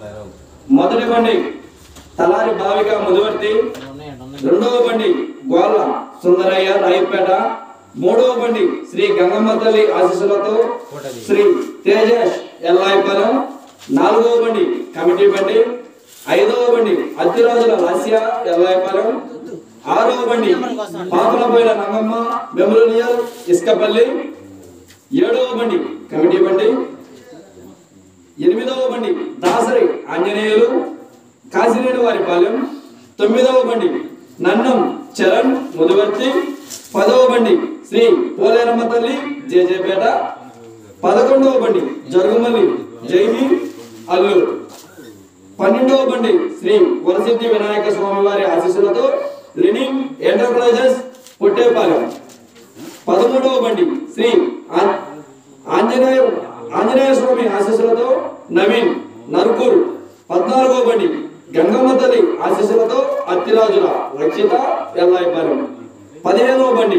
మొదటి బండి తలారి భావిక ముదివర్తి రెండవ బండి గోళ్ళ సుందరయ్య రాయిపేట మూడవ బండి శ్రీ గంగమ్మ తల్లి ఆశీస్సులతో శ్రీ తేజస్ ఎల్లాయిపాలెం నాలుగవ బండి కమిటీ బండి ఐదవ బండి అత్తిరాజుల లాస్య ఎల్లాయిపాలెం ఆరవ బండి పాపలపోయిన రంగమ్మ మెమోరియల్ ఇసుకపల్లి ఏడవ బండి కమిటీ బండి ఎనిమిదవ బండి దాసరి ఆంజనేయులు కాశీనేడు వారి పాలెం తొమ్మిదవ బండి నన్నం చరణ్ ముదివర్తి పదవ బండి శ్రీ పోలేరమ్మ తల్లి జేజేపేట పదకొండవ బండి జరుగుమల్లి జైని అల్లు పన్నెండవ బండి శ్రీ వరసిద్ధి వినాయక స్వామి వారి ఆశీస్సులతో లెనిన్ ఎంటర్ప్రైజెస్ పుట్టేపాలెం పదమూడవ బండి శ్రీ ఆ- ఆంజనేయ ఆంజనేయ స్వామి ఆశీస్సులతో నవీన్ నరుకూరు పద్నాలుగవ బండి గంగమ్మ తల్లి ఆశీస్సులతో అత్తిరాజుల రక్షిత ఎల్లాయిపాలెం పదిహేనవ బండి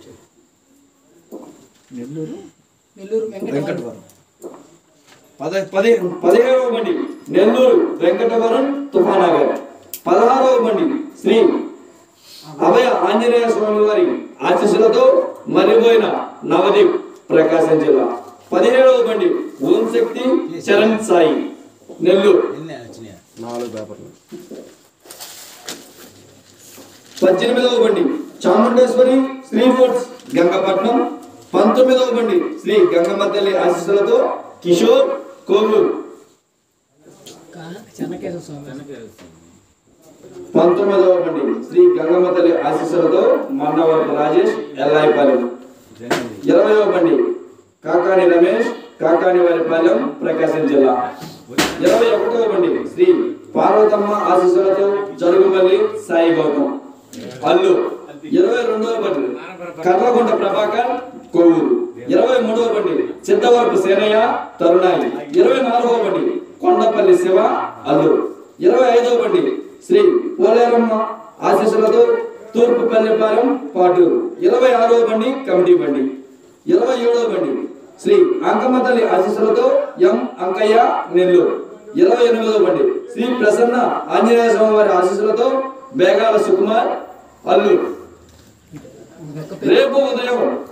నెల్లూరు వెంకటవరం పద పది పదిహేడవ బండి నెల్లూరు వెంకటవరం తుఫానగర్ పదహారవ బండి శ్రీ అభయ ఆంజనేయ స్వామి వారి ఆశీస్సులతో మరిపోయిన నవదీప్ ప్రకాశం జిల్లా పదిహేడవ బండి ఓం శక్తి చరణ్ సాయి నెల్లూరు నాలుగు పేపర్లు పద్దెనిమిదవ బండి చాముండేశ్వరి శ్రీ ఫుడ్స్ గంగపట్నం పంతొమ్మిదవ బండి శ్రీ గంగమ్మ తల్లి ఆశీస్సులతో కిషోర్ కోవూరు చెన్నకేశ్వర స్వామి పంతొమ్మిదవ బండి శ్రీ గంగమ్మ తల్లి ఆశీస్సులతో మన్నవరపు రాజేష్ ఎల్లాయిపాలెం ఇరవయవ బండి కాకాని రమేష్ కాకాని వారిపాలెం ప్రకాశం జిల్లా ఇరవై ఒకటవ బండి శ్రీ పార్వతమ్మ ఆశీస్సులతో జరుగుమల్లి సాయి గౌతమ్ అల్లు ఇరవై రెండవ బండి కర్లకొండ ప్రభాకర్ కొవ్వూరు ఇరవై మూడవ బండి చిత్తవరపు సేనయ్య తరుణాయి ఇరవై నాలుగవ బండి కొండపల్లి శివ అల్లు ఇరవై ఐదవ బండి శ్రీ పోలేరమ్మ ఆశీస్సులతో తూర్పు పల్లెపాలెం పాటూరు ఇరవై ఆరవ బండి కమిటీ బండి ఇరవై ఏడవ బండి శ్రీ అంకమ్మ తల్లి ఆశీస్సులతో ఎం అంకయ్య నెల్లూరు ఇరవై ఎనిమిదవ బండి శ్రీ ప్రసన్న ఆంజనేయ స్వామి వారి ఆశీస్సులతో బేగాల సుకుమార్ అల్లూరు రేపు ఉదయం